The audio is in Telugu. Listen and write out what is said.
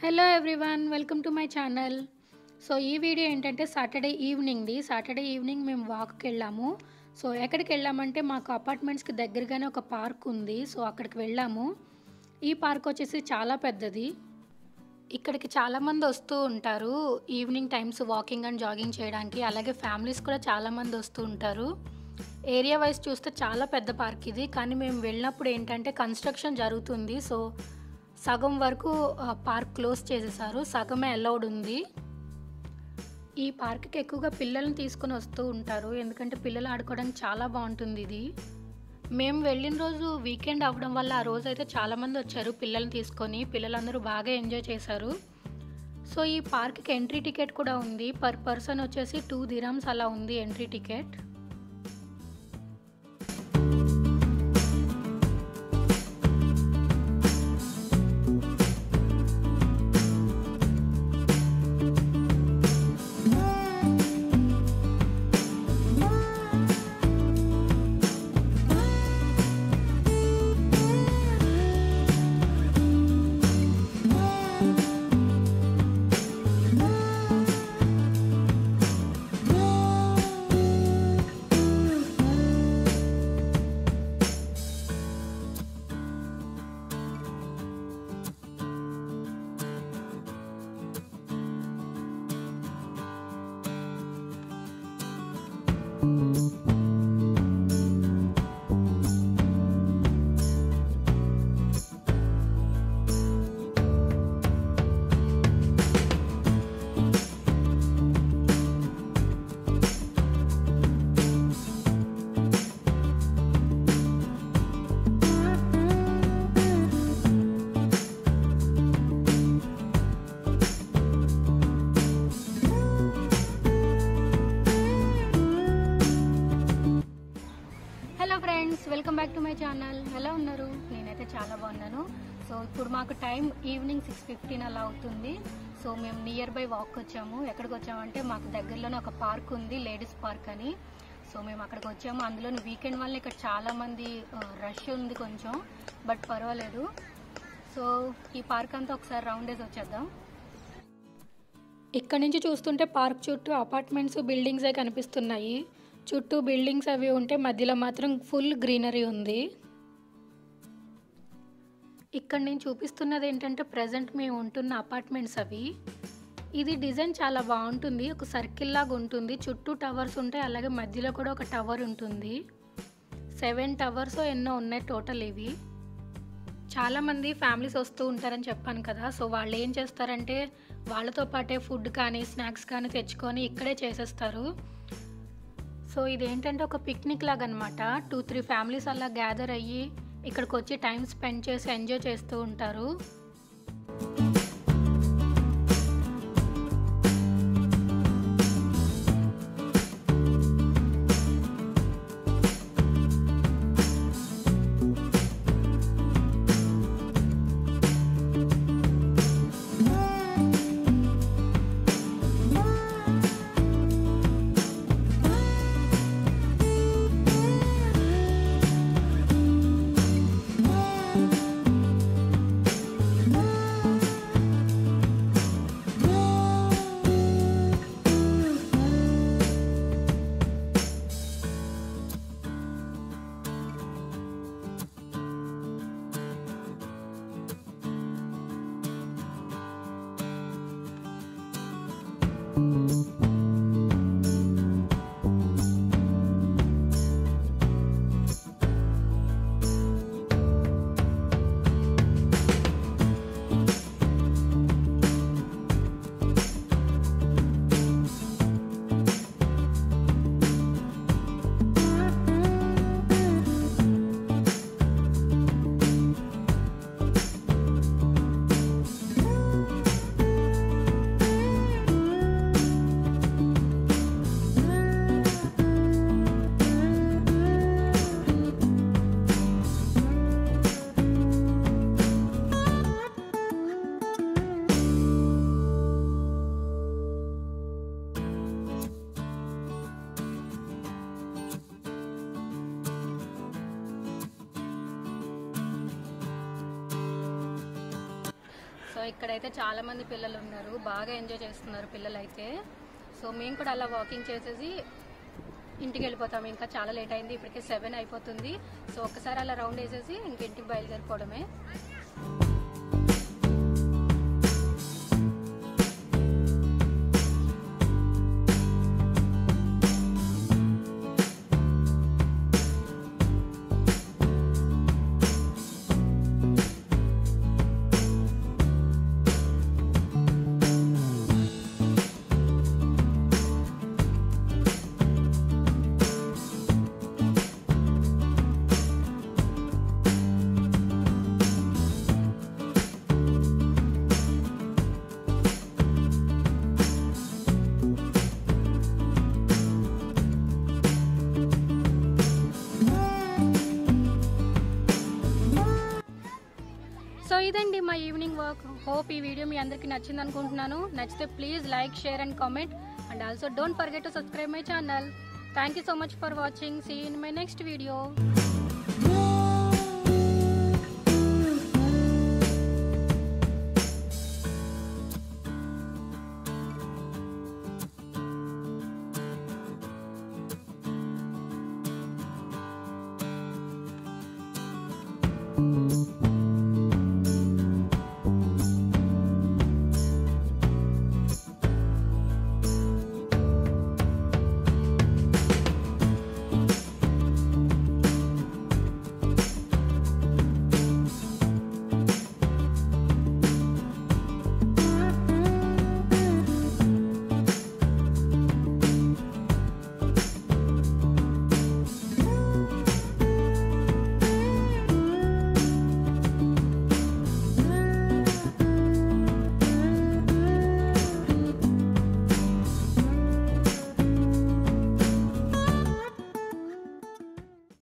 hello everyone welcome to my channel so ఈ వీడియో ఏంటంటే సాటర్డే ఈవినింగ్ది సాటర్డే ఈవినింగ్ మేము వాక్కి వెళ్ళాము సో ఎక్కడికి వెళ్ళామంటే మాకు అపార్ట్మెంట్స్కి దగ్గరగానే ఒక పార్క్ ఉంది సో అక్కడికి వెళ్ళాము ఈ పార్క్ వచ్చేసి చాలా పెద్దది ఇక్కడికి చాలామంది వస్తూ ఉంటారు evening times walking and jogging చేయడానికి అలాగే ఫ్యామిలీస్ కూడా చాలామంది వస్తూ ఉంటారు ఏరియా వైజ్ చూస్తే చాలా పెద్ద పార్క్ ఇది కానీ మేము వెళ్ళినప్పుడు ఏంటంటే కన్స్ట్రక్షన్ జరుగుతుంది సో సగం వరకు ఆ, పార్క్ క్లోజ్ చేసేసారు సగమే అలౌడ్ ఉంది ఈ పార్క్కి ఎక్కువగా పిల్లల్ని తీసుకొని వస్తూ ఉంటారు ఎందుకంటే పిల్లలు ఆడుకోవడానికి చాలా బాగుంటుంది ఇది మేము వెళ్ళిన రోజు వీకెండ్ అవ్వడం వల్ల ఆ రోజు అయితే చాలామంది వచ్చారు పిల్లల్ని తీసుకొని పిల్లలందరూ బాగా ఎంజాయ్ చేశారు సో ఈ పార్క్కి ఎంట్రీ టికెట్ కూడా ఉంది పర్ పర్సన్ వచ్చేసి టూ దిరమ్స్ అలా ఉంది entry ticket hello friends welcome back to my channel ఎలా ఉన్నారు నేనైతే చాలా బాగున్నాను సో ఇప్పుడు మాకు టైం ఈవినింగ్ సిక్స్ ఫిఫ్టీన్ అలా అవుతుంది సో మేము నియర్ బై వాక్ వచ్చాము ఎక్కడికి వచ్చామంటే మాకు దగ్గరలోనే ఒక పార్క్ ఉంది లేడీస్ పార్క్ అని సో మేము అక్కడికి వచ్చాము అందులోని వీకెండ్ వల్ల ఇక్కడ చాలా మంది రష్ ఉంది కొంచెం బట్ పర్వాలేదు సో ఈ పార్క్ అంతా ఒకసారి రౌండ్ వేసి వచ్చేద్దాం ఇక్కడ నుంచి చూస్తుంటే పార్క్ చుట్టూ అపార్ట్మెంట్స్ బిల్డింగ్సే కనిపిస్తున్నాయి చుట్టూ బిల్డింగ్స్ అవి ఉంటే మధ్యలో మాత్రం ఫుల్ గ్రీనరీ ఉంది ఇక్కడ నేను చూపిస్తున్నది ఏంటంటే ప్రజెంట్ మేము ఉంటున్న అపార్ట్మెంట్స్ అవి ఇది డిజైన్ చాలా బాగుంటుంది ఒక సర్కిల్ లాగా ఉంటుంది చుట్టూ టవర్స్ ఉంటాయి అలాగే మధ్యలో కూడా ఒక టవర్ ఉంటుంది సెవెన్ టవర్స్ ఎన్నో ఉన్నాయి టోటల్ ఇవి చాలామంది ఫ్యామిలీస్ వస్తూ ఉంటారని చెప్పాను కదా సో వాళ్ళు ఏం చేస్తారంటే వాళ్ళతో పాటే ఫుడ్ కానీ స్నాక్స్ కానీ తెచ్చుకొని ఇక్కడే చేసేస్తారు సో ఇదేంటంటే ఒక పిక్నిక్ లాగా అనమాట టూ త్రీ ఫ్యామిలీస్ అలా గ్యాదర్ అయ్యి ఇక్కడికి వచ్చి టైం స్పెండ్ చేసి ఎంజాయ్ చేస్తూ ఉంటారు ఇక్కడైతే చాలా మంది పిల్లలు ఉన్నారు బాగా ఎంజాయ్ చేస్తున్నారు పిల్లలు అయితే సో మేము కూడా అలా వాకింగ్ చేసేసి ఇంటికి వెళ్ళిపోతాం ఇంకా చాలా లేట్ అయింది ఇప్పటికే సెవెన్ అయిపోతుంది సో ఒక్కసారి అలా రౌండ్ వేసేసి ఇంక ఇంటికి బయలుదేరిపోవడమే సో ఇదండి మా ఈవినింగ్ వర్క్ హోప్ ఈ వీడియో మీ అందరికీ నచ్చింది అనుకుంటున్నాను నచ్చితే please like share and comment and also don't forget to subscribe my channel thank you so much for watching see in my next video